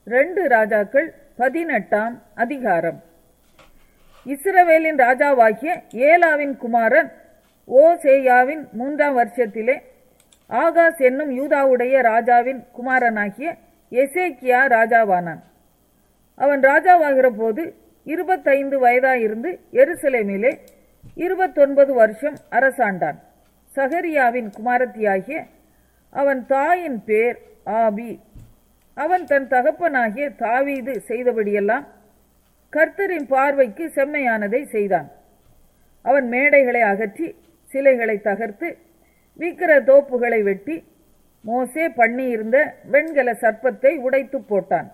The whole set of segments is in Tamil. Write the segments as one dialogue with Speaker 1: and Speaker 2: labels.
Speaker 1: ரெண்டு ராஜாக்கள் பதினெட்டாம் அதிகாரம் இஸ்ரவேலின் ராஜாவாகிய ஏலாவின் குமாரன் ஓசேயாவின் மூன்றாம் வருஷத்திலே ஆகாஸ் என்னும் யூதாவுடைய ராஜாவின் குமாரனாகிய எசேக்கியா ராஜாவானான் அவன் ராஜாவாகிற போது இருபத்தைந்து வயதாயிருந்து எருசலேமிலே இருபத்தொன்பது வருஷம் அரசாண்டான் சகரியாவின் குமாரத்தியாகிய அவன் தாயின் பேர் ஆபி அவன் தன் தகப்பனாகிய தாவீது செய்தபடியெல்லாம் கர்த்தரின் பார்வைக்கு செம்மையானதை செய்தான் அவன் மேடைகளை அகற்றி சிலைகளை தகர்த்து விக்கிர தோப்புகளை வெட்டி மோசே பண்ணியிருந்த வெண்கல சர்ப்பத்தை உடைத்து போட்டான்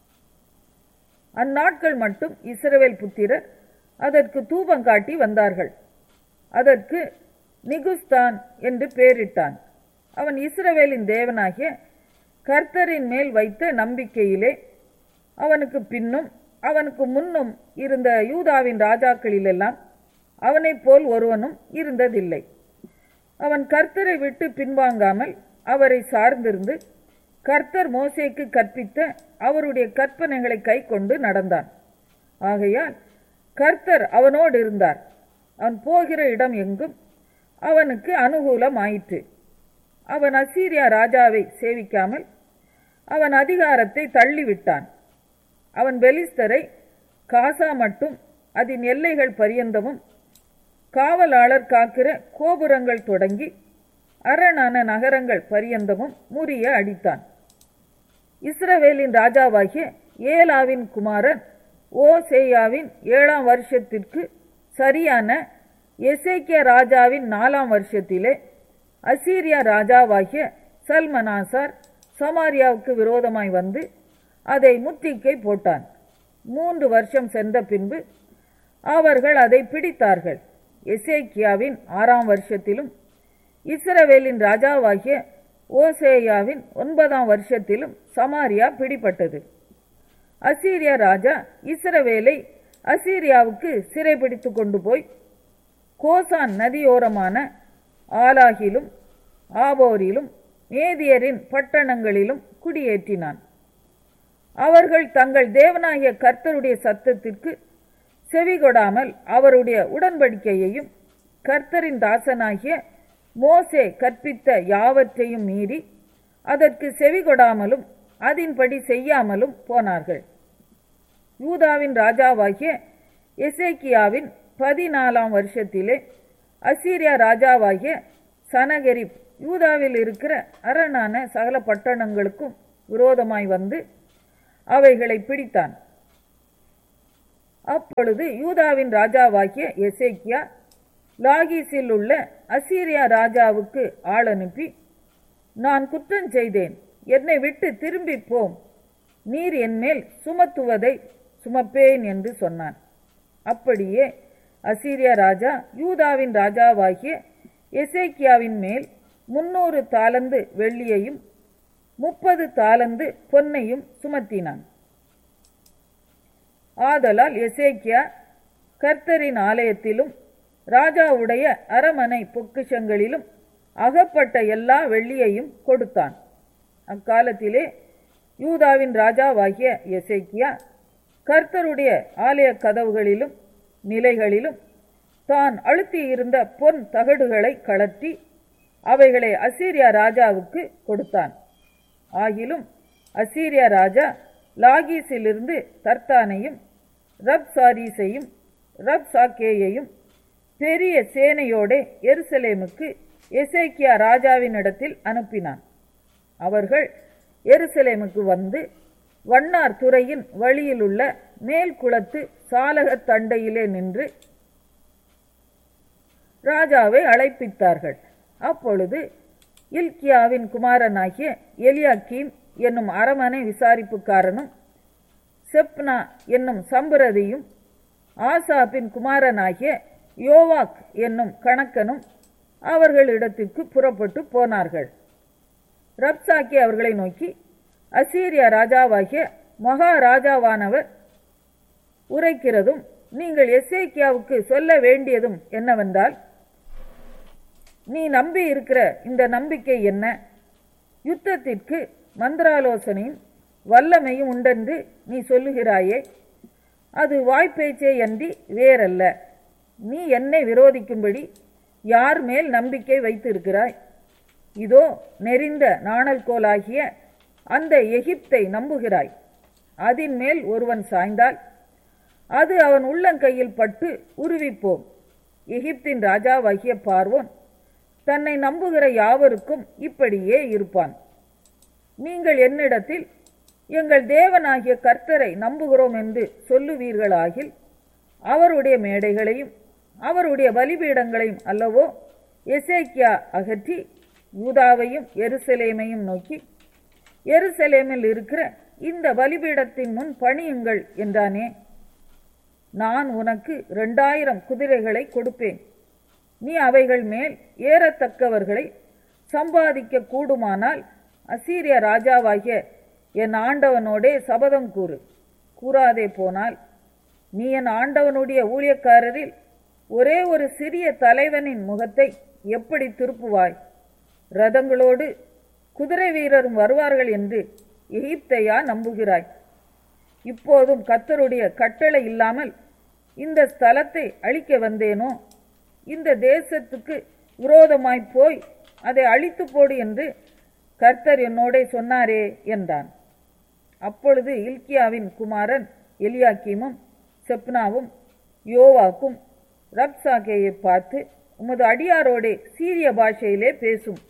Speaker 1: அந்நாட்கள் மட்டும் இஸ்ரவேல் புத்திரர் அதற்கு தூபம் காட்டி வந்தார்கள் அதற்கு நிகுஸ்தான் என்று பெயரிட்டான் அவன் இஸ்ரவேலின் தேவனாகிய கர்த்தரின் மேல் வைத்த நம்பிக்கையிலே அவனுக்கு பின்னும் அவனுக்கு முன்னும் இருந்த யூதாவின் ராஜாக்களிலெல்லாம் அவனைப் போல் ஒருவனும் இருந்ததில்லை அவன் கர்த்தரை விட்டு பின்வாங்காமல் அவரை சார்ந்திருந்து கர்த்தர் மோசேக்கு கற்பித்த அவருடைய கற்பனைகளை கை கொண்டு நடந்தான் ஆகையால் கர்த்தர் அவனோடு இருந்தார் அவன் போகிற இடம் எங்கும் அவனுக்கு அனுகூலம் ஆயிற்று அவன் அசீரியா ராஜாவை சேவிக்காமல் அவன் அதிகாரத்தை தள்ளிவிட்டான் அவன் பெலிஸ்தரை காசா மட்டும் அதன் எல்லைகள் பரியந்தமும் காவலாளர் காக்கிற கோபுரங்கள் தொடங்கி அரணான நகரங்கள் பரியந்தமும் முறிய அடித்தான் இஸ்ரவேலின் ராஜாவாகிய ஏலாவின் குமாரன் ஓசேயாவின் ஏழாம் வருஷத்திற்கு சரியான எசேக்கிய ராஜாவின் நாலாம் வருஷத்திலே அசீரியா ராஜாவாகிய சல்மனாசார் சமாரியாவுக்கு விரோதமாய் வந்து அதை முத்திக்கை போட்டான் மூன்று வருஷம் சென்ற பின்பு அவர்கள் அதை பிடித்தார்கள் எசேக்கியாவின் ஆறாம் வருஷத்திலும் இஸ்ரவேலின் ராஜாவாகிய ஓசேயாவின் ஒன்பதாம் வருஷத்திலும் சமாரியா பிடிப்பட்டது அசீரியா ராஜா இஸ்ரவேலை அசீரியாவுக்கு சிறைபிடித்து கொண்டு போய் கோசான் நதியோரமான ஆலாகிலும் ஆபோரிலும் மேதியரின் பட்டணங்களிலும் குடியேற்றினான் அவர்கள் தங்கள் தேவனாகிய கர்த்தருடைய சத்தத்திற்கு செவிகொடாமல் அவருடைய உடன்படிக்கையையும் கர்த்தரின் தாசனாகிய மோசே கற்பித்த யாவற்றையும் மீறி அதற்கு செவிகொடாமலும் அதின்படி செய்யாமலும் போனார்கள் யூதாவின் ராஜாவாகிய எசேக்கியாவின் பதினாலாம் வருஷத்திலே அசீரியா ராஜாவாகிய சனகரிப் யூதாவில் இருக்கிற அரணான சகல பட்டணங்களுக்கும் விரோதமாய் வந்து அவைகளை பிடித்தான் அப்பொழுது யூதாவின் ராஜாவாகிய எசேக்கியா லாகீஸில் உள்ள அசீரியா ராஜாவுக்கு ஆள் அனுப்பி நான் குற்றம் செய்தேன் என்னை விட்டு திரும்பி போம் நீர் என்மேல் சுமத்துவதை சுமப்பேன் என்று சொன்னான் அப்படியே அசீரியா ராஜா யூதாவின் ராஜாவாகிய எசேக்கியாவின் மேல் முன்னூறு தாலந்து வெள்ளியையும் முப்பது தாலந்து பொன்னையும் சுமத்தினான் ஆதலால் எசேக்கியா கர்த்தரின் ஆலயத்திலும் ராஜாவுடைய அரமனை பொக்கிஷங்களிலும் அகப்பட்ட எல்லா வெள்ளியையும் கொடுத்தான் அக்காலத்திலே யூதாவின் ராஜாவாகிய எசேக்கியா கர்த்தருடைய ஆலய கதவுகளிலும் நிலைகளிலும் தான் அழுத்தியிருந்த பொன் தகடுகளை கழற்றி அவைகளை அசீரியா ராஜாவுக்கு கொடுத்தான் ஆகிலும் அசீரியா ராஜா லாகீஸிலிருந்து தர்த்தானையும் ரப் சாரீஸையும் ரப் சாக்கேயையும் பெரிய சேனையோட எருசலேமுக்கு எசேக்கியா ராஜாவினிடத்தில் அனுப்பினான் அவர்கள் எருசலேமுக்கு வந்து வண்ணார் துறையின் வழியிலுள்ள மேல் குளத்து சாலகத் தண்டையிலே நின்று ராஜாவை அழைப்பித்தார்கள் அப்பொழுது இல்கியாவின் குமாரனாகிய எலியாக்கீம் என்னும் அரமனை விசாரிப்புக்காரனும் செப்னா என்னும் சம்பரதியும் ஆசாப்பின் குமாரனாகிய யோவாக் என்னும் கணக்கனும் அவர்களிடத்திற்கு புறப்பட்டு போனார்கள் ரப்சாக்கி அவர்களை நோக்கி அசீரியா ராஜாவாகிய மகாராஜாவானவர் உரைக்கிறதும் நீங்கள் எசேக்கியாவுக்கு சொல்ல வேண்டியதும் என்னவென்றால் நீ நம்பி இருக்கிற இந்த நம்பிக்கை என்ன யுத்தத்திற்கு மந்திராலோசனையும் வல்லமையும் உண்டென்று நீ சொல்லுகிறாயே அது வாய்ப்பேச்சே அன்றி வேறல்ல நீ என்னை விரோதிக்கும்படி யார் மேல் நம்பிக்கை வைத்திருக்கிறாய் இதோ நெறிந்த நாணல் கோலாகிய அந்த எகிப்தை நம்புகிறாய் அதின் மேல் ஒருவன் சாய்ந்தால் அது அவன் உள்ளங்கையில் பட்டு உருவிப்போம் எகிப்தின் ராஜாவாகிய பார்வோன் தன்னை நம்புகிற யாவருக்கும் இப்படியே இருப்பான் நீங்கள் என்னிடத்தில் எங்கள் தேவனாகிய கர்த்தரை நம்புகிறோம் என்று சொல்லுவீர்களாகில் அவருடைய மேடைகளையும் அவருடைய பலிபீடங்களையும் அல்லவோ எசேக்கியா அகற்றி யூதாவையும் எருசலேமையும் நோக்கி எருசலேமில் இருக்கிற இந்த பலிபீடத்தின் முன் பணியுங்கள் என்றானே நான் உனக்கு இரண்டாயிரம் குதிரைகளை கொடுப்பேன் நீ அவைகள் மேல் ஏறத்தக்கவர்களை சம்பாதிக்க கூடுமானால் அசீரிய ராஜாவாகிய என் ஆண்டவனோடே சபதம் கூறு கூறாதே போனால் நீ என் ஆண்டவனுடைய ஊழியக்காரரில் ஒரே ஒரு சிறிய தலைவனின் முகத்தை எப்படி திருப்புவாய் ரதங்களோடு குதிரை வீரரும் வருவார்கள் என்று எகிப்தையா நம்புகிறாய் இப்போதும் கத்தருடைய கட்டளை இல்லாமல் இந்த ஸ்தலத்தை அழிக்க வந்தேனோ இந்த தேசத்துக்கு விரோதமாய் போய் அதை அழித்து போடு என்று கர்த்தர் என்னோடே சொன்னாரே என்றான் அப்பொழுது இல்கியாவின் குமாரன் எலியாக்கீமும் செப்னாவும் யோவாக்கும் ரப்சாகேயை பார்த்து உமது அடியாரோடே சீரிய பாஷையிலே பேசும்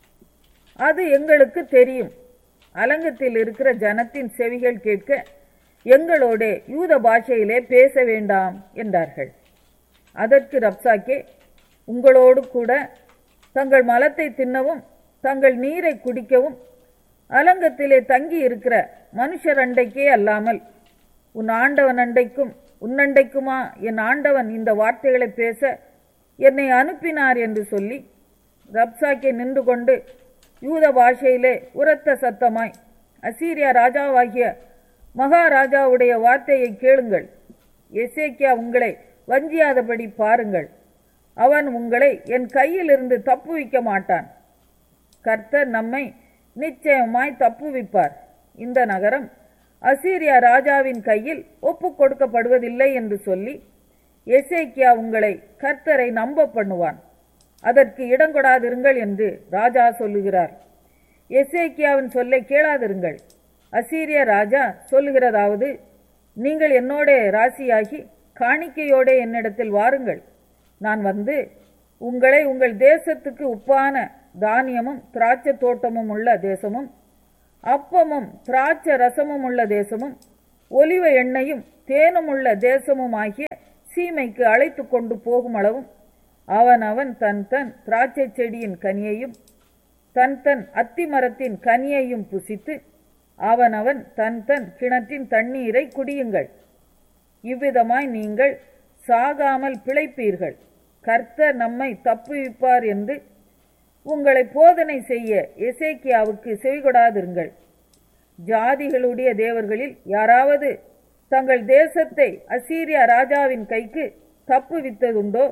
Speaker 1: அது எங்களுக்கு தெரியும் அலங்கத்தில் இருக்கிற ஜனத்தின் செவிகள் கேட்க எங்களோடே யூத பாஷையிலே பேச வேண்டாம் என்றார்கள் அதற்கு ரப்சாக்கே உங்களோடு கூட தங்கள் மலத்தை தின்னவும் தங்கள் நீரை குடிக்கவும் அலங்கத்திலே தங்கி இருக்கிற மனுஷர் அண்டைக்கே அல்லாமல் உன் ஆண்டவன் அண்டைக்கும் உன்னண்டைக்குமா என் ஆண்டவன் இந்த வார்த்தைகளை பேச என்னை அனுப்பினார் என்று சொல்லி ரப்சாக்கே நின்று கொண்டு யூத பாஷையிலே உரத்த சத்தமாய் அசீரியா ராஜாவாகிய மகாராஜாவுடைய வார்த்தையை கேளுங்கள் எசேக்கியா உங்களை வஞ்சியாதபடி பாருங்கள் அவன் உங்களை என் கையிலிருந்து தப்புவிக்க மாட்டான் கர்த்தர் நம்மை நிச்சயமாய் தப்புவிப்பார் இந்த நகரம் அசீரியா ராஜாவின் கையில் ஒப்பு கொடுக்கப்படுவதில்லை என்று சொல்லி எசேக்கியா உங்களை கர்த்தரை நம்ப பண்ணுவான் அதற்கு இடங்கொடாதிருங்கள் என்று ராஜா சொல்லுகிறார் எசேக்கியாவின் சொல்லை கேளாதிருங்கள் அசீரிய ராஜா சொல்லுகிறதாவது நீங்கள் என்னோட ராசியாகி காணிக்கையோடே என்னிடத்தில் வாருங்கள் நான் வந்து உங்களை உங்கள் தேசத்துக்கு உப்பான தானியமும் திராட்சை தோட்டமும் உள்ள தேசமும் அப்பமும் திராட்சை ரசமும் உள்ள தேசமும் ஒலிவ எண்ணெயும் தேனும் உள்ள தேசமும் ஆகிய சீமைக்கு அழைத்து கொண்டு போகும் அளவும் அவன் அவன் தன் தன் திராட்சை செடியின் கனியையும் தன் தன் அத்தி மரத்தின் கனியையும் புசித்து அவனவன் தன் தன் கிணற்றின் தண்ணீரை குடியுங்கள் இவ்விதமாய் நீங்கள் சாகாமல் பிழைப்பீர்கள் கர்த்தர் நம்மை தப்புவிப்பார் என்று உங்களை போதனை செய்ய எசேக்கியாவுக்கு செவிகொடாதிருங்கள் ஜாதிகளுடைய தேவர்களில் யாராவது தங்கள் தேசத்தை அசீரியா ராஜாவின் கைக்கு தப்புவித்ததுண்டோ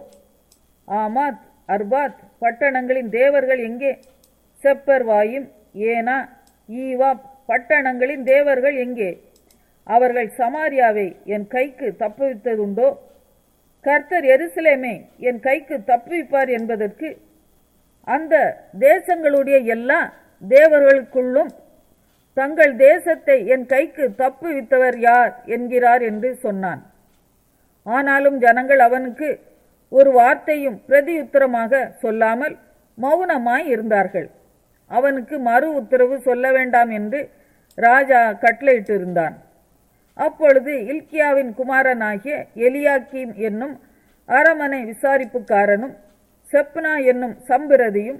Speaker 1: ஆமாத் அர்பாத் பட்டணங்களின் தேவர்கள் எங்கே செப்பர்வாயும் ஏனா ஈவா பட்டணங்களின் தேவர்கள் எங்கே அவர்கள் சமாரியாவை என் கைக்கு தப்புவித்ததுண்டோ கர்த்தர் எருசலேமே என் கைக்கு தப்புவிப்பார் என்பதற்கு அந்த தேசங்களுடைய எல்லா தேவர்களுக்குள்ளும் தங்கள் தேசத்தை என் கைக்கு தப்புவித்தவர் யார் என்கிறார் என்று சொன்னான் ஆனாலும் ஜனங்கள் அவனுக்கு ஒரு வார்த்தையும் பிரதியுத்தரமாக சொல்லாமல் மௌனமாய் இருந்தார்கள் அவனுக்கு மறு உத்தரவு சொல்ல வேண்டாம் என்று ராஜா கட்டளையிட்டிருந்தான் அப்பொழுது இல்கியாவின் குமாரனாகிய எலியாக்கீம் என்னும் அரமனை விசாரிப்புக்காரனும் செப்னா என்னும் சம்பிரதியும்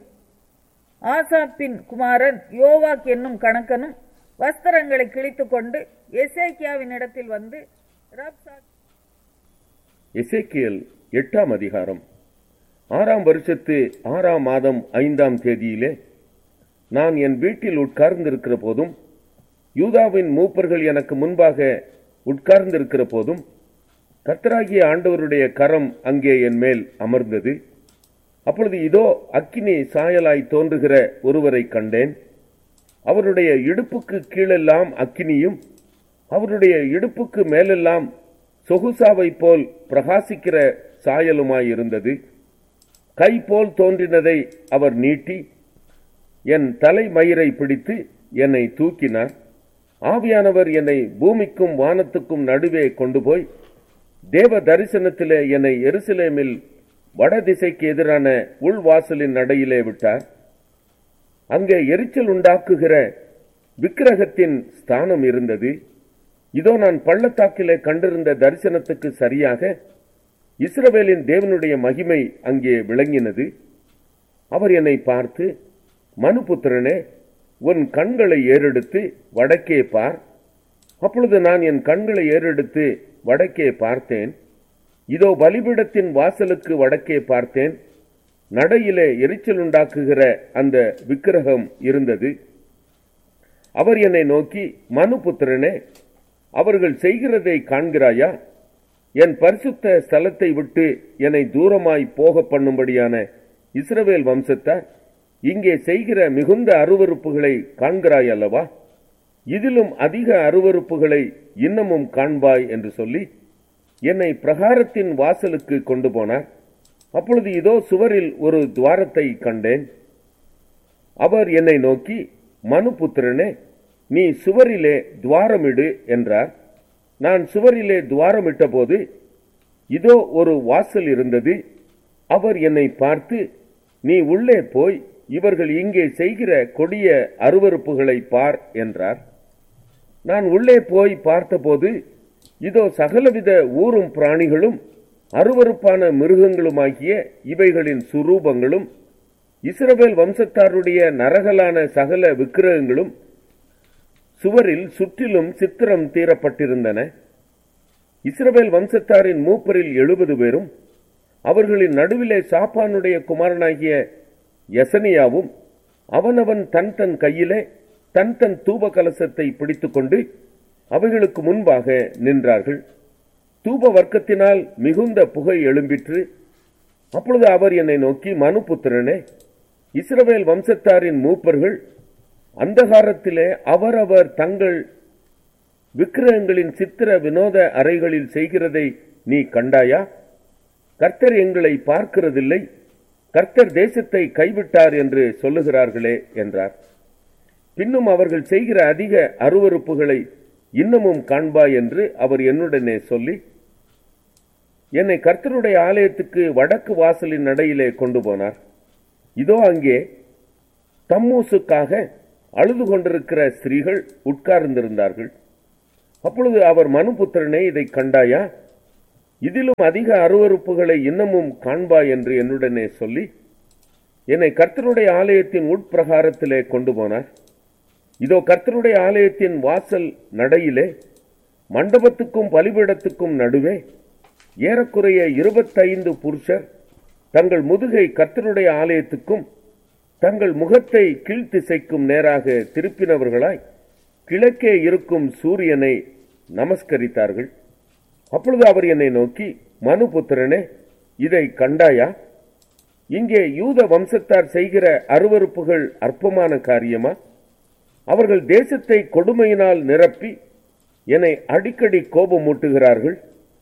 Speaker 1: ஆசாப்பின் குமாரன் யோவாக் என்னும் கணக்கனும் வஸ்திரங்களை கிழித்துக் கொண்டு எசேக்கியாவின் இடத்தில் வந்து ரப்சாக்
Speaker 2: எசேக்கியல் எட்டாம் அதிகாரம் ஆறாம் வருஷத்து ஆறாம் மாதம் ஐந்தாம் தேதியிலே நான் என் வீட்டில் உட்கார்ந்திருக்கிற போதும் யூதாவின் மூப்பர்கள் எனக்கு முன்பாக உட்கார்ந்திருக்கிற போதும் கர்த்தராகிய ஆண்டவருடைய கரம் அங்கே என் மேல் அமர்ந்தது அப்பொழுது இதோ அக்கினி சாயலாய் தோன்றுகிற ஒருவரை கண்டேன் அவருடைய இடுப்புக்கு கீழெல்லாம் அக்கினியும் அவருடைய இடுப்புக்கு மேலெல்லாம் சொகுசாவை போல் பிரகாசிக்கிற சாயலுமாயிருந்தது கை போல் தோன்றினதை அவர் நீட்டி என் தலைமயிரை பிடித்து என்னை தூக்கினார் ஆவியானவர் என்னை பூமிக்கும் வானத்துக்கும் நடுவே கொண்டு போய் தேவ தரிசனத்திலே என்னை எருசலேமில் வடதிசைக்கு எதிரான உள்வாசலின் நடையிலே விட்டார் அங்கே எரிச்சல் உண்டாக்குகிற விக்கிரகத்தின் ஸ்தானம் இருந்தது இதோ நான் பள்ளத்தாக்கிலே கண்டிருந்த தரிசனத்துக்கு சரியாக இஸ்ரவேலின் தேவனுடைய மகிமை அங்கே விளங்கினது அவர் என்னை பார்த்து மனுபுத்திரனே உன் கண்களை ஏறெடுத்து வடக்கே பார் அப்பொழுது நான் என் கண்களை ஏறெடுத்து வடக்கே பார்த்தேன் இதோ பலிபீடத்தின் வாசலுக்கு வடக்கே பார்த்தேன் நடையிலே எரிச்சல் உண்டாக்குகிற அந்த விக்கிரகம் இருந்தது அவர் என்னை நோக்கி மனுபுத்திரனே அவர்கள் செய்கிறதை காண்கிறாயா என் பரிசுத்த ஸ்தலத்தை விட்டு என்னை தூரமாய் போக பண்ணும்படியான இஸ்ரவேல் வம்சத்தார் இங்கே செய்கிற மிகுந்த அருவருப்புகளை காண்கிறாய் அல்லவா இதிலும் அதிக அருவருப்புகளை இன்னமும் காண்பாய் என்று சொல்லி என்னை பிரகாரத்தின் வாசலுக்கு கொண்டு போனார் அப்பொழுது இதோ சுவரில் ஒரு துவாரத்தை கண்டேன் அவர் என்னை நோக்கி மனுபுத்திரனே நீ சுவரிலே துவாரமிடு என்றார் நான் சுவரிலே துவாரமிட்ட போது இதோ ஒரு வாசல் இருந்தது அவர் என்னை பார்த்து நீ உள்ளே போய் இவர்கள் இங்கே செய்கிற கொடிய அருவருப்புகளை பார் என்றார் நான் உள்ளே போய் பார்த்தபோது இதோ சகலவித ஊரும் பிராணிகளும் அருவருப்பான மிருகங்களுமாகிய இவைகளின் சுரூபங்களும் இஸ்ரவேல் வம்சத்தாருடைய நரகலான சகல விக்கிரகங்களும் சுவரில் சுற்றிலும் சித்திரம் தீரப்பட்டிருந்தன இஸ்ரவேல் வம்சத்தாரின் மூப்பரில் எழுபது பேரும் அவர்களின் நடுவிலே சாப்பானுடைய குமாரனாகிய யசனியாவும் அவனவன் தன் தன் கையிலே தன் தன் தூப கலசத்தை பிடித்துக்கொண்டு அவைகளுக்கு முன்பாக நின்றார்கள் தூப வர்க்கத்தினால் மிகுந்த புகை எழும்பிற்று அப்பொழுது அவர் என்னை நோக்கி மனுபுத்திரனே இஸ்ரவேல் வம்சத்தாரின் மூப்பர்கள் அந்தகாரத்திலே அவரவர் தங்கள் விக்கிரகங்களின் சித்திர வினோத அறைகளில் செய்கிறதை நீ கண்டாயா கர்த்தர் எங்களை பார்க்கிறதில்லை கர்த்தர் தேசத்தை கைவிட்டார் என்று சொல்லுகிறார்களே என்றார் பின்னும் அவர்கள் செய்கிற அதிக அருவருப்புகளை இன்னமும் காண்பாய் என்று அவர் என்னுடனே சொல்லி என்னை கர்த்தருடைய ஆலயத்துக்கு வடக்கு வாசலின் நடையிலே கொண்டு போனார் இதோ அங்கே தம்மூசுக்காக அழுது கொண்டிருக்கிற ஸ்திரீகள் உட்கார்ந்திருந்தார்கள் அப்பொழுது அவர் மனுபுத்திரனே இதை கண்டாயா இதிலும் அதிக அருவருப்புகளை இன்னமும் காண்பாய் என்று என்னுடனே சொல்லி என்னை கர்த்தருடைய ஆலயத்தின் உட்பிரகாரத்திலே கொண்டு போனார் இதோ கர்த்தருடைய ஆலயத்தின் வாசல் நடையிலே மண்டபத்துக்கும் பலிபீடத்துக்கும் நடுவே ஏறக்குறைய இருபத்தைந்து புருஷர் தங்கள் முதுகை கர்த்தருடைய ஆலயத்துக்கும் தங்கள் முகத்தை கீழ்த்திசைக்கும் நேராக திருப்பினவர்களாய் கிழக்கே இருக்கும் சூரியனை நமஸ்கரித்தார்கள் அப்பொழுது அவர் என்னை நோக்கி மனுபுத்திரனே இதை கண்டாயா இங்கே யூத வம்சத்தார் செய்கிற அருவருப்புகள் அற்பமான காரியமா அவர்கள் தேசத்தை கொடுமையினால் நிரப்பி என்னை அடிக்கடி கோபமூட்டுகிறார்கள்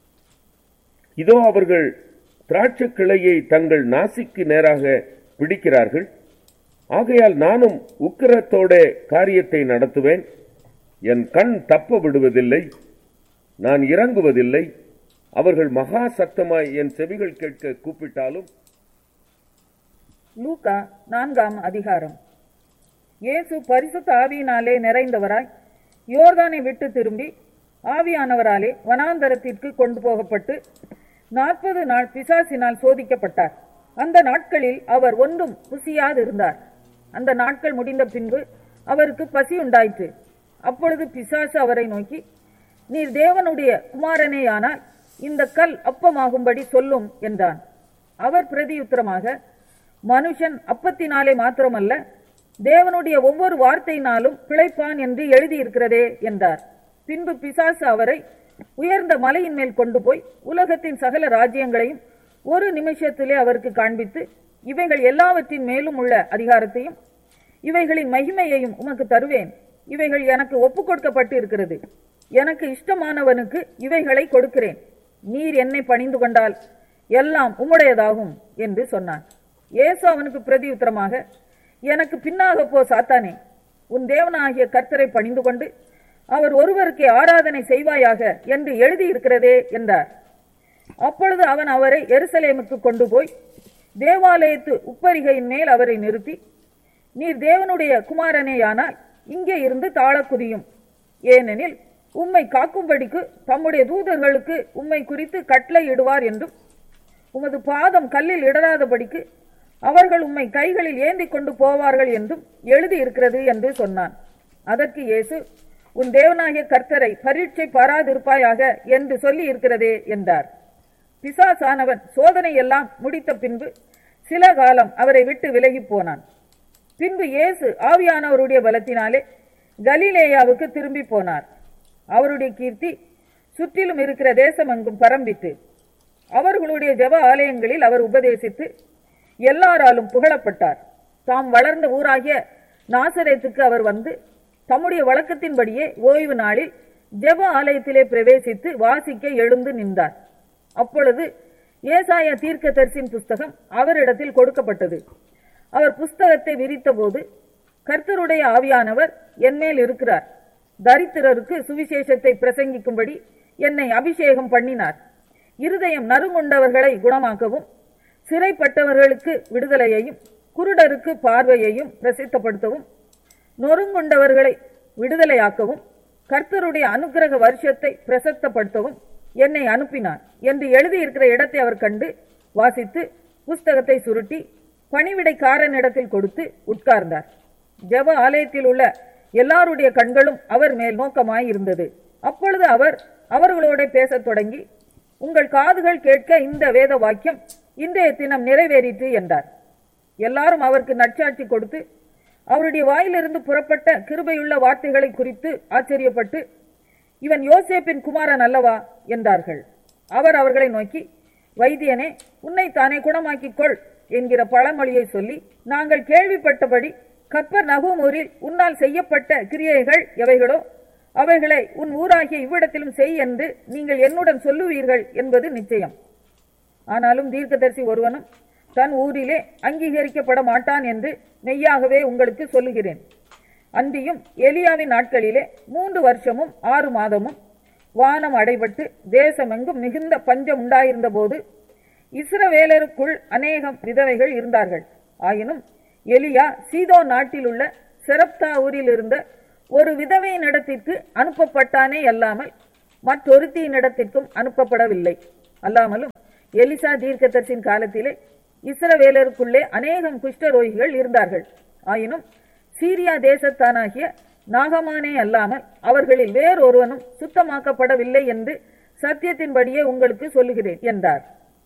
Speaker 2: இதோ அவர்கள் திராட்சை கிளையை தங்கள் நாசிக்கு நேராக பிடிக்கிறார்கள் ஆகையால் நானும் உக்கிரத்தோட காரியத்தை நடத்துவேன் என் கண் தப்ப விடுவதில்லை நான் இறங்குவதில்லை அவர்கள் மகா சத்தமாய் என் செவிகள் கேட்க கூப்பிட்டாலும்
Speaker 1: லூக்கா நான்காம் அதிகாரம் இயேசு பரிசுத்த ஆவியினாலே நிறைந்தவராய் யோர்தானை விட்டு திரும்பி ஆவியானவராலே வனாந்தரத்திற்கு கொண்டு போகப்பட்டு நாற்பது நாள் பிசாசினால் சோதிக்கப்பட்டார் அந்த நாட்களில் அவர் ஒன்றும் ருசியாதிருந்தார் அந்த நாட்கள் முடிந்த பின்பு அவருக்கு பசி உண்டாயிற்று அப்பொழுது பிசாசு அவரை நோக்கி நீர் தேவனுடைய குமாரனேயானால் இந்த கல் அப்பமாகும்படி சொல்லும் என்றான் அவர் பிரதியுத்தரமாக மனுஷன் அப்பத்தினாலே மாத்திரமல்ல தேவனுடைய ஒவ்வொரு வார்த்தையினாலும் பிழைப்பான் என்று எழுதியிருக்கிறதே என்றார் பின்பு பிசாசு அவரை உயர்ந்த மலையின் மேல் கொண்டு போய் உலகத்தின் சகல ராஜ்யங்களையும் ஒரு நிமிஷத்திலே அவருக்கு காண்பித்து இவைகள் எல்லாவற்றின் மேலும் உள்ள அதிகாரத்தையும் இவைகளின் மகிமையையும் உமக்கு தருவேன் இவைகள் எனக்கு ஒப்புக் கொடுக்கப்பட்டு இருக்கிறது எனக்கு இஷ்டமானவனுக்கு இவைகளை கொடுக்கிறேன் நீர் என்னை பணிந்து கொண்டால் எல்லாம் உம்முடையதாகும் என்று சொன்னான் இயேசு அவனுக்கு பிரதியுத்தரமாக எனக்கு பின்னாக போ சாத்தானே உன் தேவனாகிய கர்த்தரை பணிந்து கொண்டு அவர் ஒருவருக்கே ஆராதனை செய்வாயாக என்று எழுதியிருக்கிறதே என்றார் அப்பொழுது அவன் அவரை எருசலேமுக்கு கொண்டு போய் தேவாலயத்து உப்பரிகையின் மேல் அவரை நிறுத்தி நீர் தேவனுடைய குமாரனேயானால் இங்கே இருந்து தாழக் குதியும் ஏனெனில் உம்மை காக்கும்படிக்கு தம்முடைய தூதர்களுக்கு உம்மை குறித்து கட்டளை இடுவார் என்றும் உமது பாதம் கல்லில் இடராதபடிக்கு அவர்கள் உம்மை கைகளில் ஏந்தி கொண்டு போவார்கள் என்றும் எழுதியிருக்கிறது என்று சொன்னான் அதற்கு இயேசு உன் தேவனாகிய கர்த்தரை பரீட்சை பாராதிருப்பாயாக என்று சொல்லி இருக்கிறதே என்றார் பிசாசானவன் சோதனை எல்லாம் முடித்த பின்பு சில காலம் அவரை விட்டு விலகிப் போனான் பின்பு இயேசு ஆவியானவருடைய பலத்தினாலே கலிலேயாவுக்கு திரும்பி போனார் அவருடைய கீர்த்தி சுற்றிலும் இருக்கிற தேசமெங்கும் பரம்பிட்டு அவர்களுடைய ஜெப ஆலயங்களில் அவர் உபதேசித்து எல்லாராலும் புகழப்பட்டார் தாம் வளர்ந்த ஊராகிய நாசரேத்துக்கு அவர் வந்து தம்முடைய வழக்கத்தின்படியே ஓய்வு நாளில் ஜெப ஆலயத்திலே பிரவேசித்து வாசிக்க எழுந்து நின்றார் அப்பொழுது ஏசாய தீர்க்கதரிசின் புஸ்தகம் அவரிடத்தில் கொடுக்கப்பட்டது அவர் புஸ்தகத்தை விரித்தபோது கர்த்தருடைய ஆவியானவர் என்மேல் இருக்கிறார் தரித்திரருக்கு சுவிசேஷத்தை பிரசங்கிக்கும்படி என்னை அபிஷேகம் பண்ணினார் இருதயம் நறுங்குண்டவர்களை குணமாக்கவும் சிறைப்பட்டவர்களுக்கு விடுதலையையும் குருடருக்கு பார்வையையும் பிரசித்தப்படுத்தவும் நொறுங்குண்டவர்களை விடுதலையாக்கவும் கர்த்தருடைய அனுக்கிரக வருஷத்தை பிரசக்தப்படுத்தவும் என்னை அனுப்பினார் என்று எழுதியிருக்கிற இடத்தை அவர் கண்டு வாசித்து புஸ்தகத்தை சுருட்டி பணிவிடைக்காரனிடத்தில் கொடுத்து உட்கார்ந்தார் ஜெப ஆலயத்தில் உள்ள எல்லாருடைய கண்களும் அவர் மேல் நோக்கமாய் இருந்தது அப்பொழுது அவர் அவர்களோட பேசத் தொடங்கி உங்கள் காதுகள் கேட்க இந்த வேத வாக்கியம் இன்றைய தினம் நிறைவேறிற்று என்றார் எல்லாரும் அவருக்கு நற்சாட்சி கொடுத்து அவருடைய வாயிலிருந்து புறப்பட்ட கிருபையுள்ள வார்த்தைகளை குறித்து ஆச்சரியப்பட்டு இவன் யோசேப்பின் குமாரன் அல்லவா என்றார்கள் அவர் அவர்களை நோக்கி வைத்தியனே உன்னை தானே குணமாக்கிக் கொள் என்கிற பழமொழியை சொல்லி நாங்கள் கேள்விப்பட்டபடி கப்பர் நகூமூரில் உன்னால் செய்யப்பட்ட கிரியைகள் எவைகளோ அவைகளை உன் ஊராகிய இவ்விடத்திலும் செய் என்று நீங்கள் என்னுடன் சொல்லுவீர்கள் என்பது நிச்சயம் ஆனாலும் தீர்க்கதரிசி ஒருவனும் தன் ஊரிலே அங்கீகரிக்கப்பட மாட்டான் என்று மெய்யாகவே உங்களுக்கு சொல்லுகிறேன் அன்றியும் எலியாவின் நாட்களிலே மூன்று வருஷமும் ஆறு மாதமும் வானம் அடைபட்டு தேசமெங்கும் மிகுந்த பஞ்சம் உண்டாயிருந்த போது இஸ்ரவேலருக்குள் அநேகம் விதவைகள் இருந்தார்கள் ஆயினும் எலியா சீதோ நாட்டில் உள்ள செரப்தா ஊரில் இருந்த ஒரு விதவையின் இடத்திற்கு அனுப்பப்பட்டானே அல்லாமல் மற்றொருத்தியின் இடத்திற்கும் அனுப்பப்படவில்லை அல்லாமலும் எலிசா தீர்க்கதர்சின் காலத்திலே இஸ்ரவேலருக்குள்ளே அநேகம் குஷ்டரோகிகள் இருந்தார்கள் ஆயினும் சீரியா தேசத்தானாகிய நாகமானே அல்லாமல் அவர்களில் வேறொருவனும் சுத்தமாக்கப்படவில்லை என்று சத்தியத்தின்படியே உங்களுக்கு சொல்லுகிறேன் என்றார்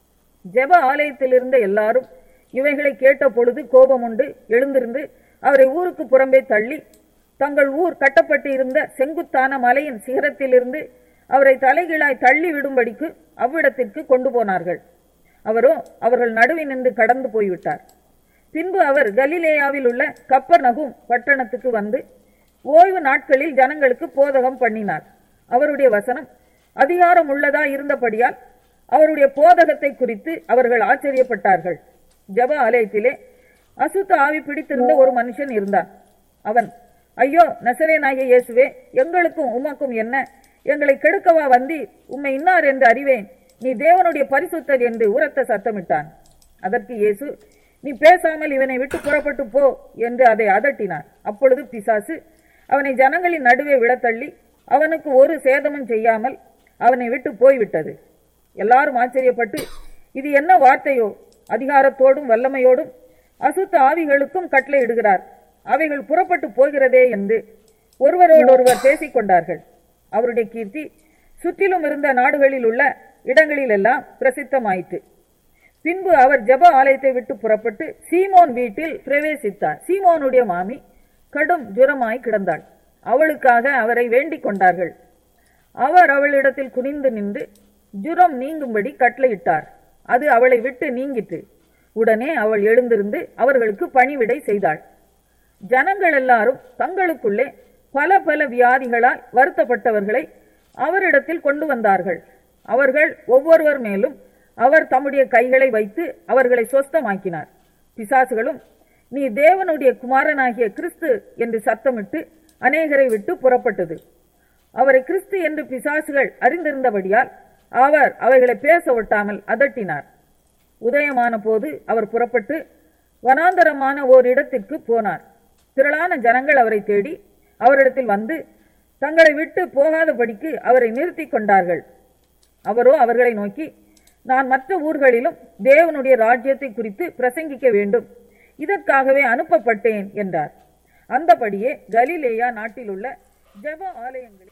Speaker 1: ஜெப ஆலயத்தில் இருந்த எல்லாரும் இவைகளை கேட்ட பொழுது கோபமுண்டு எழுந்திருந்து அவரை ஊருக்கு புறம்பே தள்ளி தங்கள் ஊர் கட்டப்பட்டு இருந்த செங்குத்தான மலையின் சிகரத்திலிருந்து அவரை தலைகீழாய் தள்ளி விடும்படிக்கு அவ்விடத்திற்கு கொண்டு போனார்கள் அவரோ அவர்கள் நடுவில் நின்று கடந்து போய்விட்டார் பின்பு அவர் கலிலேயாவில் உள்ள கப்பர் நகும் பட்டணத்துக்கு வந்து ஓய்வு நாட்களில் ஜனங்களுக்கு போதகம் பண்ணினார் அவருடைய வசனம் அதிகாரம் உள்ளதா இருந்தபடியால் அவருடைய போதகத்தை குறித்து அவர்கள் ஆச்சரியப்பட்டார்கள் ஜெப ஆலயத்திலே அசுத்த ஆவி பிடித்திருந்த ஒரு மனுஷன் இருந்தான் அவன் ஐயோ நசரேனாகிய இயேசுவே எங்களுக்கும் உமக்கும் என்ன எங்களை கெடுக்கவா வந்தி உம்மை இன்னார் என்று அறிவேன் நீ தேவனுடைய பரிசுத்தர் என்று உரத்த சத்தமிட்டான் அதற்கு இயேசு நீ பேசாமல் இவனை விட்டு புறப்பட்டு போ என்று அதை அதட்டினார் அப்பொழுது பிசாசு அவனை ஜனங்களின் நடுவே விடத்தள்ளி அவனுக்கு ஒரு சேதமும் செய்யாமல் அவனை விட்டு போய்விட்டது எல்லாரும் ஆச்சரியப்பட்டு இது என்ன வார்த்தையோ அதிகாரத்தோடும் வல்லமையோடும் அசுத்த ஆவிகளுக்கும் கட்டளையிடுகிறார் அவைகள் புறப்பட்டு போகிறதே என்று ஒருவரோடொருவர் பேசிக் கொண்டார்கள் அவருடைய கீர்த்தி சுற்றிலும் இருந்த நாடுகளில் உள்ள இடங்களிலெல்லாம் பிரசித்தமாயிற்று பின்பு அவர் ஜெப ஆலயத்தை விட்டு புறப்பட்டு சீமோன் வீட்டில் பிரவேசித்தார் சீமோனுடைய மாமி கடும் ஜுரமாய் கிடந்தாள் அவளுக்காக அவரை வேண்டிக் கொண்டார்கள் அவர் அவளிடத்தில் குனிந்து நின்று ஜுரம் நீங்கும்படி கட்டளையிட்டார் அது அவளை விட்டு நீங்கிற்று உடனே அவள் எழுந்திருந்து அவர்களுக்கு பணிவிடை செய்தாள் ஜனங்கள் எல்லாரும் தங்களுக்குள்ளே பல பல வியாதிகளால் வருத்தப்பட்டவர்களை அவரிடத்தில் கொண்டு வந்தார்கள் அவர்கள் ஒவ்வொருவர் மேலும் அவர் தம்முடைய கைகளை வைத்து அவர்களை சொஸ்தமாக்கினார் பிசாசுகளும் நீ தேவனுடைய குமாரனாகிய கிறிஸ்து என்று சத்தமிட்டு அநேகரை விட்டு புறப்பட்டது அவரை கிறிஸ்து என்று பிசாசுகள் அறிந்திருந்தபடியால் அவர் அவைகளை பேச ஒட்டாமல் அதட்டினார் உதயமான போது அவர் புறப்பட்டு வனாந்தரமான ஓர் இடத்திற்கு போனார் திரளான ஜனங்கள் அவரை தேடி அவரிடத்தில் வந்து தங்களை விட்டு போகாதபடிக்கு அவரை நிறுத்தி கொண்டார்கள் அவரோ அவர்களை நோக்கி நான் மற்ற ஊர்களிலும் தேவனுடைய ராஜ்யத்தை குறித்து பிரசங்கிக்க வேண்டும் இதற்காகவே அனுப்பப்பட்டேன் என்றார் அந்தபடியே கலிலேயா நாட்டிலுள்ள ஜெப ஆலயங்களில்